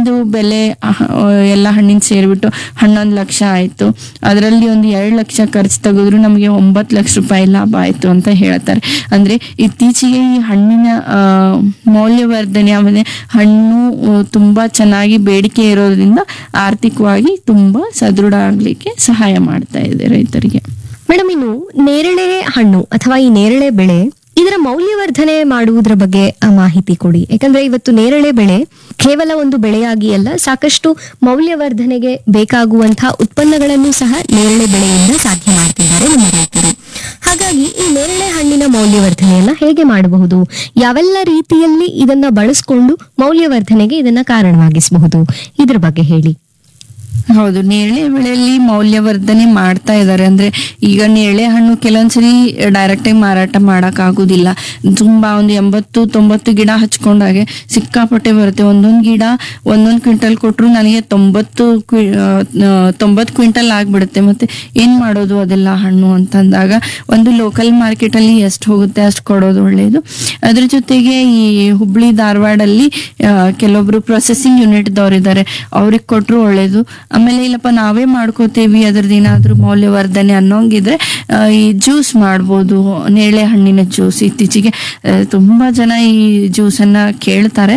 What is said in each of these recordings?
ಹಣ್ಣಿಂದು ಬೆಲೆ ಅಹ್, ಎಲ್ಲ ಹಣ್ಣಿನ ಸೇರಿಬಿಟ್ಟು ಹನ್ನೊಂದು ಲಕ್ಷ ಆಯಿತು ಅದರಲ್ಲಿ ಒಂದು ಎರಡು ಲಕ್ಷ ಖರ್ಚು ತೆಗೆದ್ರು ನಮಗೆ ಒಂಬತ್ತು ಲಕ್ಷ ರೂಪಾಯಿ ಲಾಭ ಆಯಿತು ಅಂತ ಹೇಳ್ತಾರೆ ಅಂದರೆ ಇತ್ತೀಚೆಗೆ ಈ ಹಣ್ಣಿನ ಆ, ಮೌಲ್ಯವರ್ಧನೆ ಆಮೇಲೆ ಹಣ್ಣು ಆ, ತುಂಬ ಚೆನ್ನಾಗಿ ಬೇಡಿಕೆ ಇರೋದ್ರಿಂದ ಆರ್ಥಿಕವಾಗಿ ತುಂಬ ಸದೃಢ ಆಗಲಿಕ್ಕೆ ಸಹಾಯ ಮಾಡ್ತಾ ಇದೆ ರೈತರಿಗೆ ಮೇಡಮ್ ಇನ್ನು ನೇರಳೆ ಹಣ್ಣು ಅಥವಾ ಈ ನೇರಳೆ ಬೆಳೆ ಇದರ ಮೌಲ್ಯವರ್ಧನೆ ಮಾಡುವುದರ ಬಗ್ಗೆ ಆ, ಮಾಹಿತಿ ಕೊಡಿ ಯಾಕಂದ್ರೆ ಇವತ್ತು ನೇರಳೆ ಬೆಳೆ ಕೇವಲ ಒಂದು ಬೆಳೆಯಾಗಿ ಅಲ್ಲ ಸಾಕಷ್ಟು ಮೌಲ್ಯವರ್ಧನೆಗೆ ಬೇಕಾಗುವಂತಹ ಉತ್ಪನ್ನಗಳನ್ನು ಸಹ ನೇರಳೆ ಬೆಳೆಯಿಂದ ಸಾಧ್ಯ ಮಾಡ್ತಿದ್ದಾರೆ ನಮ್ಮ ರೈತರು ಹಾಗಾಗಿ ಈ ನೇರಳೆ ಹಣ್ಣಿನ ಮೌಲ್ಯವರ್ಧನೆಯನ್ನ ಹೇಗೆ ಮಾಡಬಹುದು ಯಾವೆಲ್ಲ ರೀತಿಯಲ್ಲಿ ಇದನ್ನ ಬಳಸಿಕೊಂಡು ಮೌಲ್ಯವರ್ಧನೆಗೆ ಇದನ್ನ ಕಾರಣವಾಗಿಸಬಹುದು ಇದ್ರ ಬಗ್ಗೆ ಹೇಳಿ ಹೌದು ನೇರಳೆ ಬೆಳೆಯಲ್ಲಿ ಮೌಲ್ಯವರ್ಧನೆ ಮಾಡ್ತಾ ಇದ್ದಾರೆ ಅಂದ್ರೆ ಈಗ ನೇರಳೆ ಹಣ್ಣು ಕೆಲವೊಂದ್ಸರಿ ಡೈರೆಕ್ಟ್ ಆಗಿ ಮಾರಾಟ ಮಾಡಕ್ ಆಗುದಿಲ್ಲ ತುಂಬಾ ಒಂದು ಎಂಬತ್ತು ತೊಂಬತ್ತು ಗಿಡ ಹಚ್ಕೊಂಡಾಗೆ ಸಿಕ್ಕಾಪಟ್ಟೆ ಬರುತ್ತೆ ಒಂದೊಂದು ಗಿಡ ಒಂದೊಂದು ಕ್ವಿಂಟಲ್ ಕೊಟ್ರು ನನಗೆ ತೊಂಬತ್ತು ಕ್ವಿ- ಆ, ಆ, ತೊಂಬತ್ತು ಕ್ವಿಂಟಲ್ ಆಗ್ಬಿಡುತ್ತೆ ಮತ್ತೆ ಏನ್ ಮಾಡೋದು ಅದೆಲ್ಲ ಹಣ್ಣು ಅಂತಂದಾಗ ಒಂದು ಲೋಕಲ್ ಮಾರ್ಕೆಟ್ ಅಲ್ಲಿ ಎಷ್ಟು ಹೋಗುತ್ತೆ ಅಷ್ಟು ಕೊಡೋದು ಒಳ್ಳೆಯದು ಅದ್ರ ಜೊತೆಗೆ ಈ ಹುಬ್ಳಿ ಧಾರವಾಡಲ್ಲಿ ಆ, ಕೆಲವೊಬ್ರು ಪ್ರೊಸೆಸಿಂಗ್ ಯೂನಿಟ್ ದವರಿದ್ದಾರೆ ಅವ್ರಿಗೆ ಕೊಟ್ರು ಒಳ್ಳೇದು ಆಮೇಲೆ ಇಲ್ಲಪ್ಪ ನಾವೇ ಮಾಡ್ಕೋತೀವಿ ಅದ್ರದ್ದು ಏನಾದ್ರೂ ಮೌಲ್ಯವರ್ಧನೆ ಅನ್ನೋಂಗಿದ್ರೆ ಆ, ಈ ಜ್ಯೂಸ್ ಮಾಡ್ಬೋದು ನೇರಳೆ ಹಣ್ಣಿನ ಜ್ಯೂಸ್ ಇತ್ತೀಚೆಗೆ ಆ, ತುಂಬಾ ಜನ ಈ ಜ್ಯೂಸ್ ಅನ್ನ ಕೇಳ್ತಾರೆ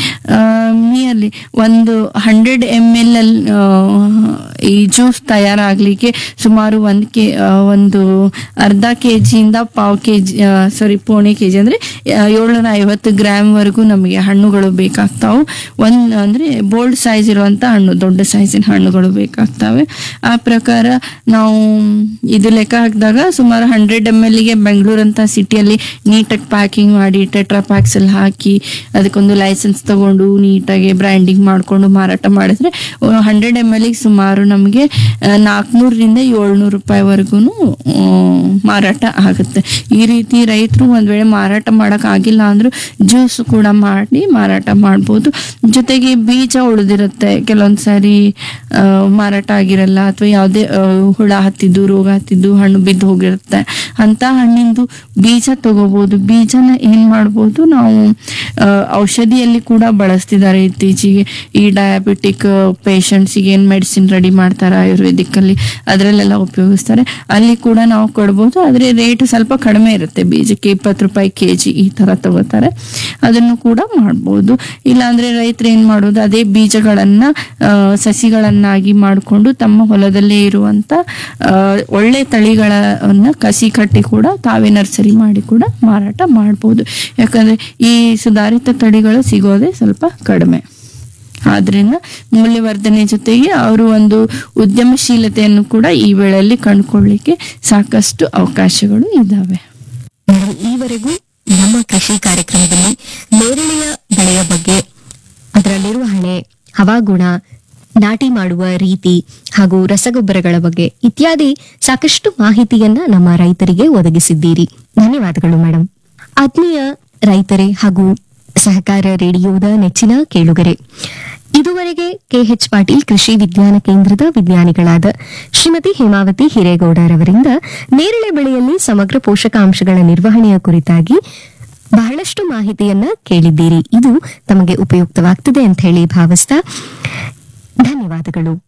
ನಿಯರ್ಲಿ ಒಂದು ಹಂಡ್ರೆಡ್ ಎಮ್ ಎಲ್ ಅಲ್ಲಿ ಆ, ಈ ಜ್ಯೂಸ್ ತಯಾರಾಗ್ಲಿಕ್ಕೆ ಸುಮಾರು ಒಂದು ಕೆ ಆ, ಒಂದು ಅರ್ಧ ಕೆ ಜಿಯಿಂದ ಪಾವು ಕೆ ಜಿ ಸಾರಿ ಪೋಣೆ ಕೆ ಜಿ ಅಂದರೆ ಏಳ್ನೂರ ಐವತ್ತು ಗ್ರಾಮ್ವರೆಗೂ ನಮಗೆ ಹಣ್ಣುಗಳು ಬೇಕಾಗ್ತಾವೆ ಒಂದು ಅಂದರೆ ಬೋಲ್ಡ್ ಸೈಜ್ ಇರುವಂಥ ಹಣ್ಣು ದೊಡ್ಡ ಸೈಜಿನ ಹಣ್ಣುಗಳು ಬೇಕಾಗ್ತವೆ ಆ ಪ್ರಕಾರ ನಾವು ಇದು ಲೆಕ್ಕ ಹಾಕಿದಾಗ ಸುಮಾರು ಹಂಡ್ರೆಡ್ ಎಮ್ ಎಲ್ಗೆ ಬೆಂಗಳೂರಂಥ ಸಿಟಿಯಲ್ಲಿ ನೀಟಾಗಿ ಪ್ಯಾಕಿಂಗ್ ಮಾಡಿ ಟೆಟ್ರಾ ಪ್ಯಾಕ್ಸ್ ಅಲ್ಲಿ ಹಾಕಿ ಅದಕ್ಕೊಂದು ಲೈಸೆನ್ಸ್ ತಗೊಂಡು ನೀಟಾಗಿ ಬ್ರ್ಯಾಂಡಿಂಗ್ ಮಾಡಿಕೊಂಡು ಮಾರಾಟ ಮಾಡಿದ್ರೆ ಹಂಡ್ರೆಡ್ ಎಮ್ ಎಲ್ಗೆ ಸುಮಾರು ನಮಗೆ ನಾಲ್ಕುನೂರರಿಂದ ಏಳ್ನೂರು ರೂಪಾಯಿವರೆಗೂ ಮಾರಾಟ ಆಗುತ್ತೆ ಈ ರೀತಿ ರೈತರು ಒಂದ್ ವೇಳೆ ಮಾರಾಟ ಮಾಡಕ್ ಆಗಿಲ್ಲ ಅಂದ್ರೂ ಜ್ಯೂಸ್ ಕೂಡ ಮಾಡಿ ಮಾರಾಟ ಮಾಡ್ಬೋದು ಜೊತೆಗೆ ಬೀಜ ಉಳಿದಿರುತ್ತೆ ಕೆಲವೊಂದ್ ಸಾರಿ ಆ, ಮಾರಾಟ ಆಗಿರಲ್ಲ ಅಥವಾ ಯಾವುದೇ ಆ, ಹುಳ ಹತ್ತಿದ್ದು ರೋಗ ಹತ್ತಿದ್ದು ಹಣ್ಣು ಬಿದ್ದು ಹೋಗಿರುತ್ತೆ ಅಂತ ಹಣ್ಣಿಂದು ಬೀಜ ತಗೋಬಹುದು ಬೀಜನ ಏನ್ ಮಾಡ್ಬೋದು ನಾವು ಆ, ಔಷಧಿಯಲ್ಲಿ ಕೂಡ ಬಳಸ್ತಿದ್ದಾರೆ ಇತ್ತೀಚೆಗೆ ಈ ಡಯಾಬಿಟಿಕ್ ಪೇಷಂಟ್ಸಿಗೆ ಏನ್ ಮೆಡಿಸಿನ್ ರೆಡಿ ಮಾಡ್ತಾರೆ ಆಯುರ್ವೇದಿಕ್ ಅಲ್ಲಿ ಅದರಲ್ಲೆಲ್ಲ ಉಪಯೋಗಿಸ್ತಾರೆ ಅಲ್ಲಿ ಕೂಡ ನಾವು ಕೊಡ್ಬೋದು ಆದ್ರೆ ರೇಟ್ ಸ್ವಲ್ಪ ಕಡಿಮೆ ಇರುತ್ತೆ ಬೀಜಕ್ಕೆ ಇಪ್ಪತ್ತು ರೂಪಾಯಿ ಕೆ ಜಿ ಈ ತರ ತಗೋತಾರೆ ಅದನ್ನು ಕೂಡ ಮಾಡ್ಬೋದು ಇಲ್ಲಾಂದ್ರೆ ರೈತರು ಏನ್ ಮಾಡೋದು ಅದೇ ಬೀಜಗಳನ್ನ ಆ, ಸಸಿಗಳನ್ನಾಗಿ ಮಾಡಿಕೊಂಡು ತಮ್ಮ ಹೊಲದಲ್ಲೇ ಇರುವಂತ ಆ, ಒಳ್ಳೆ ತಳಿಗಳನ್ನ ಕಸಿ ಕಟ್ಟಿ ಕೂಡ ತಾವೇ ನರ್ಸರಿ ಮಾಡಿ ಕೂಡ ಮಾರಾಟ ಮಾಡ್ಬೋದು ಯಾಕಂದ್ರೆ ಈ ಸುಧಾರಿತ ತಳಿಗಳು ಸಿಗೋದೇ ಸ್ವಲ್ಪ ಕಡಿಮೆ ಆದ್ರಿಂದ ಮೌಲ್ಯವರ್ಧನೆ ಜೊತೆಗೆ ಅವರು ಒಂದು ಉದ್ಯಮಶೀಲತೆಯನ್ನು ಕೂಡ ಈ ವೇಳೆಯಲ್ಲಿ ಕಂಡುಕೊಳ್ಳಿಕ್ಕೆ ಸಾಕಷ್ಟು ಅವಕಾಶಗಳು ಇದ್ದಾವೆ ಮೇಡಮ್ ಈವರೆಗೂ ನಮ್ಮ ಕೃಷಿ ಕಾರ್ಯಕ್ರಮದಲ್ಲಿ ನೇರಳೆಯ ಬೆಳೆಯ ಬಗ್ಗೆ ಅದರ ನಿರ್ವಹಣೆ ಹವಾಗುಣ ನಾಟಿ ಮಾಡುವ ರೀತಿ ಹಾಗೂ ರಸಗೊಬ್ಬರಗಳ ಬಗ್ಗೆ ಇತ್ಯಾದಿ ಸಾಕಷ್ಟು ಮಾಹಿತಿಯನ್ನ ನಮ್ಮ ರೈತರಿಗೆ ಒದಗಿಸಿದ್ದೀರಿ ಧನ್ಯವಾದಗಳು ಮೇಡಮ್ ಆತ್ಮೀಯ ರೈತರೇ ಹಾಗೂ ಸಹಕಾರ ರೇಡಿಯೋದ ನೆಚ್ಚಿನ ಕೇಳುಗರೆ ಇದುವರೆಗೆ ಕೆಎಚ್ ಪಾಟೀಲ್ ಕೃಷಿ ವಿಜ್ಞಾನ ಕೇಂದ್ರದ ವಿಜ್ಞಾನಿಗಳಾದ ಶ್ರೀಮತಿ ಹೇಮಾವತಿ ಹಿರೇಗೌಡರವರಿಂದ ನೇರಳೆ ಬೆಳೆಯಲ್ಲಿ ಸಮಗ್ರ ಪೋಷಕಾಂಶಗಳ ನಿರ್ವಹಣೆಯ ಕುರಿತಾಗಿ ಬಹಳಷ್ಟು ಮಾಹಿತಿಯನ್ನ ಕೇಳಿದ್ದೀರಿ ಇದು ತಮಗೆ ಉಪಯುಕ್ತವಾಗ್ತದೆ ಅಂತ ಹೇಳಿ ಭಾವಿಸ್ತಾ ಧನ್ಯವಾದಗಳು